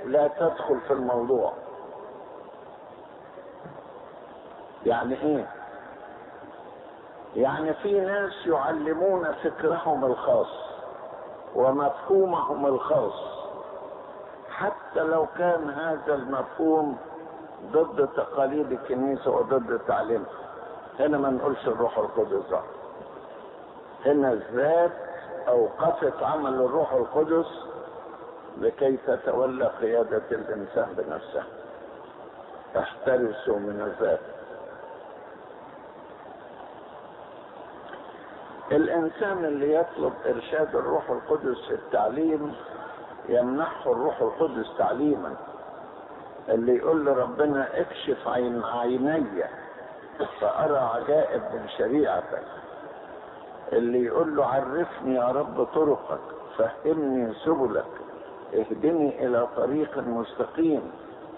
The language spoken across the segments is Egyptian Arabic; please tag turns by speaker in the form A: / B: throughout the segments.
A: لا تدخل في الموضوع يعني ايه يعني في ناس يعلمون فكرهم الخاص ومفهومهم الخاص حتى لو كان هذا المفهوم ضد تقاليد الكنيسة وضد تعليمها هنا ما نقولش الروح القدس ده هنا الذات أوقفت عمل الروح القدس لكي تتولى قيادة الإنسان بنفسه احترسوا من الذات الإنسان اللي يطلب إرشاد الروح القدس في التعليم يمنحه الروح القدس تعليما اللي يقول لربنا اكشف عين عيني فأرى عجائب من شريعتك اللي يقول له عرفني يا رب طرقك فهمني سبلك اهدني الى طريق مستقيم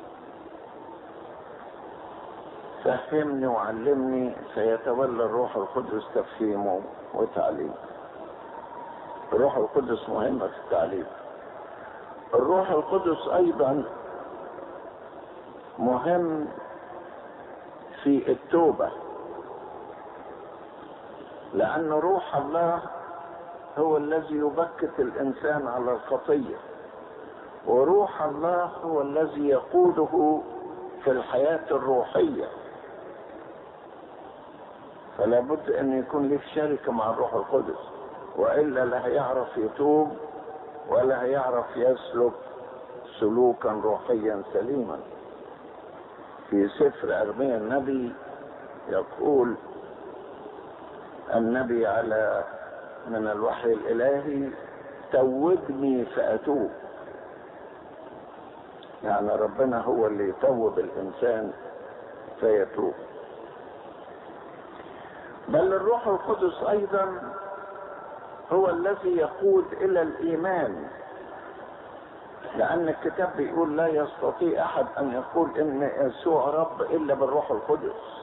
A: فهمني وعلمني سيتولى الروح القدس تفهيمه وتعليمه الروح القدس مهمة في التعليم الروح القدس ايضا مهم في التوبه لأن روح الله هو الذي يبكت الإنسان على الخطية وروح الله هو الذي يقوده في الحياة الروحية فلا بد أن يكون لك شركة مع الروح القدس وإلا لا هيعرف يتوب ولا هيعرف يسلك سلوكا روحيا سليما في سفر أرميا النبي يقول النبي على من الوحي الالهي توبني فاتوب يعني ربنا هو اللي يتوب الانسان فيتوب بل الروح القدس ايضا هو الذي يقود الى الايمان لان الكتاب بيقول لا يستطيع احد ان يقول ان يسوع رب الا بالروح القدس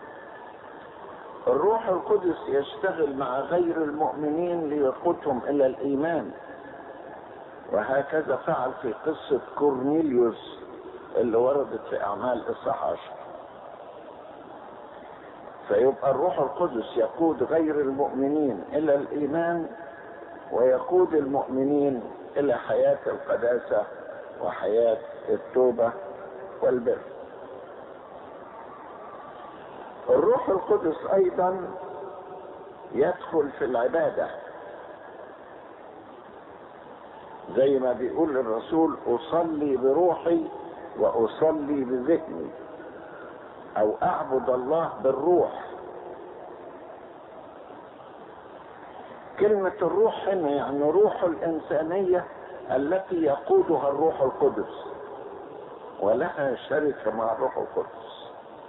A: الروح القدس يشتغل مع غير المؤمنين ليقودهم الى الايمان وهكذا فعل في قصة كورنيليوس اللي وردت في اعمال اصحاح عشر فيبقى الروح القدس يقود غير المؤمنين الى الايمان ويقود المؤمنين الى حياة القداسة وحياة التوبة والبر الروح القدس ايضا يدخل في العبادة زي ما بيقول الرسول اصلي بروحي واصلي بذهني او اعبد الله بالروح كلمة الروح هنا يعني روح الإنسانية التي يقودها الروح القدس ولها شركة مع الروح القدس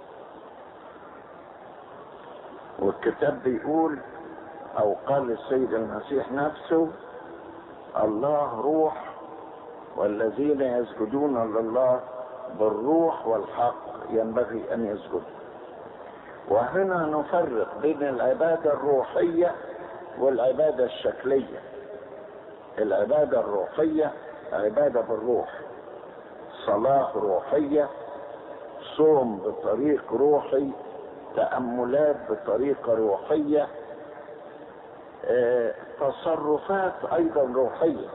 A: والكتاب بيقول او قال السيد المسيح نفسه الله روح والذين يسجدون لله بالروح والحق ينبغي ان يسجدوا وهنا نفرق بين العبادة الروحية والعبادة الشكلية العبادة الروحية عبادة بالروح صلاة روحية صوم بطريق روحي تأملات بطريقة روحية اه تصرفات أيضا روحية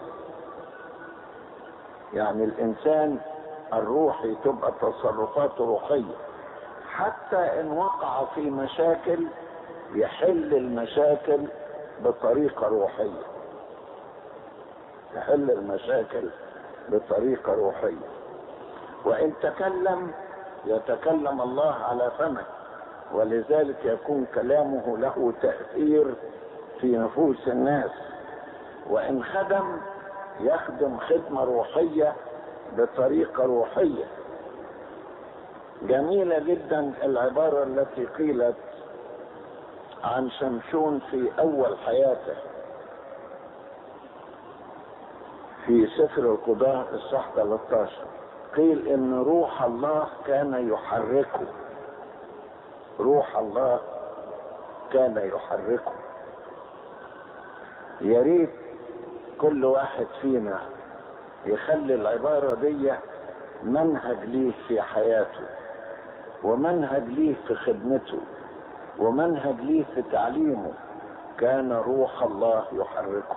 A: يعني الإنسان الروحي تبقى تصرفات روحية حتى إن وقع في مشاكل يحل المشاكل بطريقة روحية يحل المشاكل بطريقة روحية وإن تكلم يتكلم الله على فمه ولذلك يكون كلامه له تأثير في نفوس الناس وإن خدم يخدم خدمة روحية بطريقة روحية جميلة جدا العبارة التي قيلت عن شمشون في أول حياته في سفر القضاء الصح 13 قيل إن روح الله كان يحركه روح الله كان يخلي العبارة دي منهج ليه في حياته ومنهج ليه في خدمته ومنهج ليه في تعليمه كان روح الله يحركه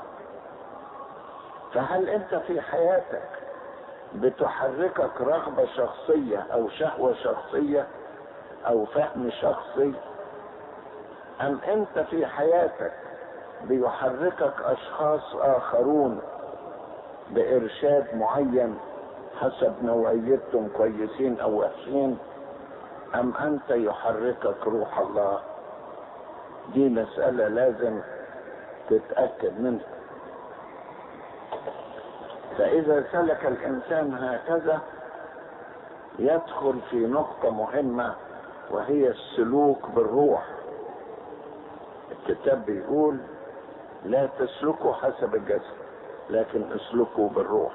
A: فهل انت في حياتك بتحركك رغبة شخصية او شهوة شخصية او فهم شخصي ام انت في حياتك بيحركك اشخاص اخرون بارشاد معين حسب نوعيتهم كويسين او وحشين ام انت يحركك روح الله دي مسألة لازم تتأكد منها فإذا سلك الإنسان هكذا يدخل في نقطة مهمة وهي السلوك بالروح الكتاب بيقول لا تسلكوا حسب الجسد لكن اسلكوا بالروح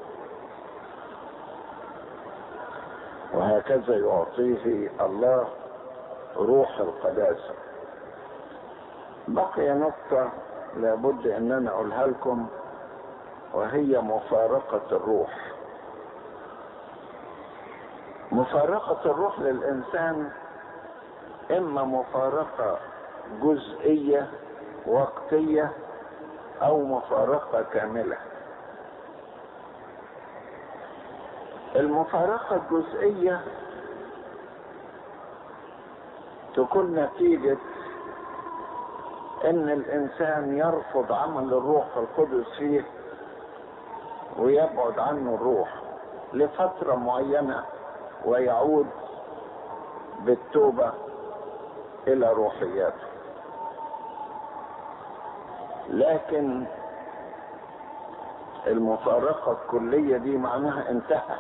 A: وهكذا يعطيه الله روح القداسة بقي نقطة لابد ان انا اقولها لكم وهي مفارقة الروح مفارقة الروح للإنسان إما مفارقة جزئية وقتية أو مفارقة كاملة المفارقة الجزئية تكون نتيجة ان الانسان يرفض عمل الروح القدس فيه ويبعد عنه الروح لفترة معينة ويعود بالتوبة الى روحياته لكن المفارقة الكلية دي معناها انتهى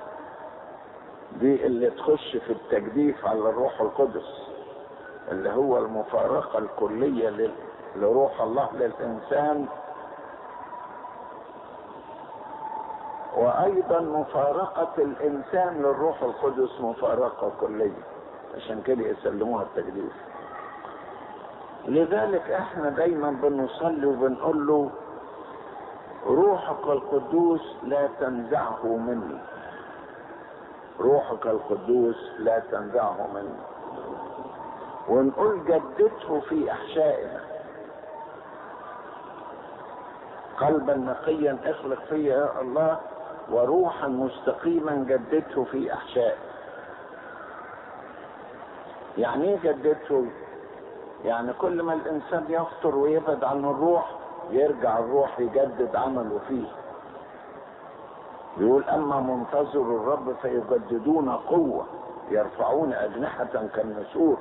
A: دي اللي تخش في التجديف على الروح القدس اللي هو المفارقة الكلية لل... لروح الله للإنسان وأيضا مفارقة الإنسان للروح القدس مفارقة كلية عشان كده يسلموها التجديف لذلك احنا دايما بنصلي وبنقول له روحك القدوس لا تنزعه مني روحك القدوس لا تنزعه مني ونقول جدده في احشائنا قلبا نقيا اخلق فيا يا الله وروحا مستقيما جدده في احشائي يعني ايه جدده يعني كل ما الانسان يفطر ويبعد عن الروح يرجع الروح يجدد عمله فيه يقول اما منتظر الرب فيجددون قوه يرفعون اجنحه كالنسور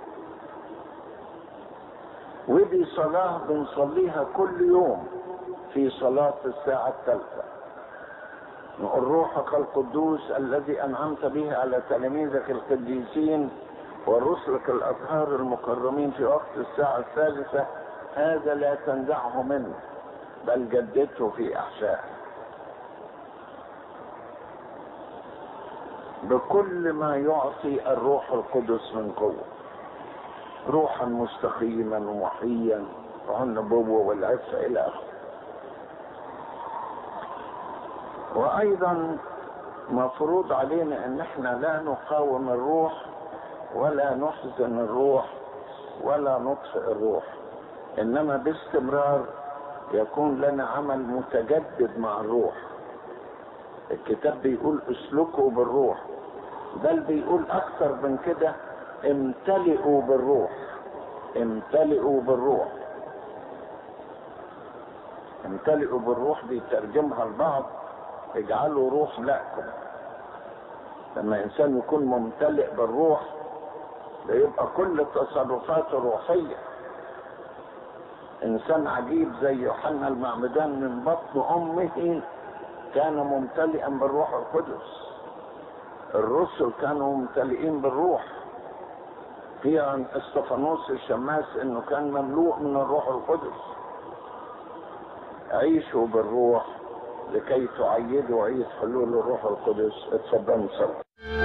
A: ودي صلاة بنصليها كل يوم في صلاة الساعة الثالثة نقول روحك القدوس الذي أنعمت به على تلاميذك القديسين ورسلك الأطهار المكرمين في وقت الساعة الثالثة هذا لا تنزعه منه بل جددته في أحشائه بكل ما يعطي الروح القدس من قوه روحا مستقيما ومحيا والنبوة والعفة إلى آخره وأيضا مفروض علينا أن احنا لا نقاوم الروح ولا نحزن الروح ولا نطفئ الروح إنما باستمرار يكون لنا عمل متجدد مع الروح الكتاب بيقول اسلكوا بالروح بل بيقول أكثر من كده امتلئوا بالروح امتلئوا بالروح امتلئوا بالروح دي ترجمها البعض اجعلوا روح لكم لما انسان يكون ممتلئ بالروح ده يبقى كل تصرفاته روحية انسان عجيب زي يوحنا المعمدان من بطن امه كان ممتلئا بالروح القدس الرسل كانوا ممتلئين بالروح في عن استفانوس الشماس انه كان مملوء من الروح القدس عيشوا بالروح لكي تعيدوا عيد حلول الروح القدس اتفضلوا صلوا